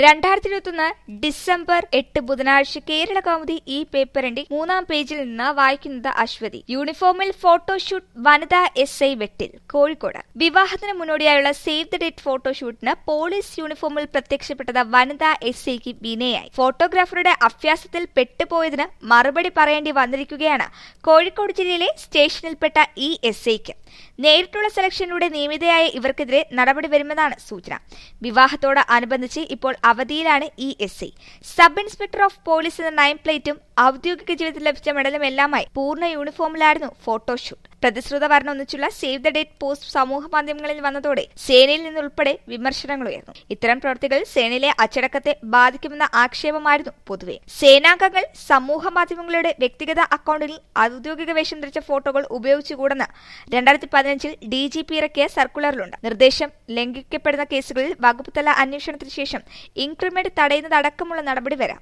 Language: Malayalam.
രണ്ടായിരത്തി ഇരുപത്തൊന്ന് ഡിസംബർ എട്ട് ബുധനാഴ്ച കേരള കൗമുദി ഈ പേപ്പറിന്റെ മൂന്നാം പേജിൽ നിന്ന് വായിക്കുന്നത് അശ്വതി യൂണിഫോമിൽ ഫോട്ടോഷൂട്ട് വനിതാ എസ് ഐ വെട്ടിൽ കോഴിക്കോട് വിവാഹത്തിന് മുന്നോടിയായുള്ള സേവ് ദ ഡേറ്റ് ഫോട്ടോഷൂട്ടിന് പോലീസ് യൂണിഫോമിൽ പ്രത്യക്ഷപ്പെട്ടത് വനിതാ എസ് ഐക്ക് വിനയായി ഫോട്ടോഗ്രാഫറുടെ അഭ്യാസത്തിൽ പെട്ടുപോയതിന് മറുപടി പറയേണ്ടി വന്നിരിക്കുകയാണ് കോഴിക്കോട് ജില്ലയിലെ സ്റ്റേഷനിൽപ്പെട്ട ഈ എസ് ഐക്ക് നേരിട്ടുള്ള സെലക്ഷനിലൂടെ നിയമിതയായ ഇവർക്കെതിരെ നടപടി വരുമെന്നാണ് സൂചന വിവാഹത്തോട് അനുബന്ധിച്ച് ഇപ്പോൾ അവധിയിലാണ് ഈ S I sub inspector of police എന്ന നയം പ്ലേറ്റും ഔദ്യോഗിക ജീവിതത്തിൽ ലഭിച്ച മെഡലും എല്ലാമായി പൂർണ്ണ യൂണിഫോമിലായിരുന്നു ഫോട്ടോഷൂട്ട് പ്രതിശ്രുത വർണ്ണം ഒന്നിച്ചുള്ള സേവ് ദ ഡേറ്റ് പോസ്റ്റ് സമൂഹ മാധ്യമങ്ങളിൽ വന്നതോടെ സേനയിൽ നിന്നുൾപ്പെടെ വിമർശനങ്ങൾ ഉയർന്നു ഇത്തരം പ്രവൃത്തികൾ സേനയിലെ അച്ചടക്കത്തെ ബാധിക്കുമെന്ന ആക്ഷേപമായിരുന്നു പൊതുവെ സേനാംഗങ്ങൾ സമൂഹ മാധ്യമങ്ങളുടെ വ്യക്തിഗത അക്കൗണ്ടിൽ ഔദ്യോഗിക വേഷം ധരിച്ച ഫോട്ടോകൾ ഉപയോഗിച്ചുകൂടെന്ന് രണ്ടായിരത്തി പതിനഞ്ചിൽ ഡി ജി പി ഇറക്കിയ സർക്കുലറിലുണ്ട് നിർദ്ദേശം ലംഘിക്കപ്പെടുന്ന കേസുകളിൽ വകുപ്പ് തല അന്വേഷണത്തിന് ശേഷം ഇൻക്രിമെന്റ് തടയുന്നതടക്കമുള്ള നടപടി വരാം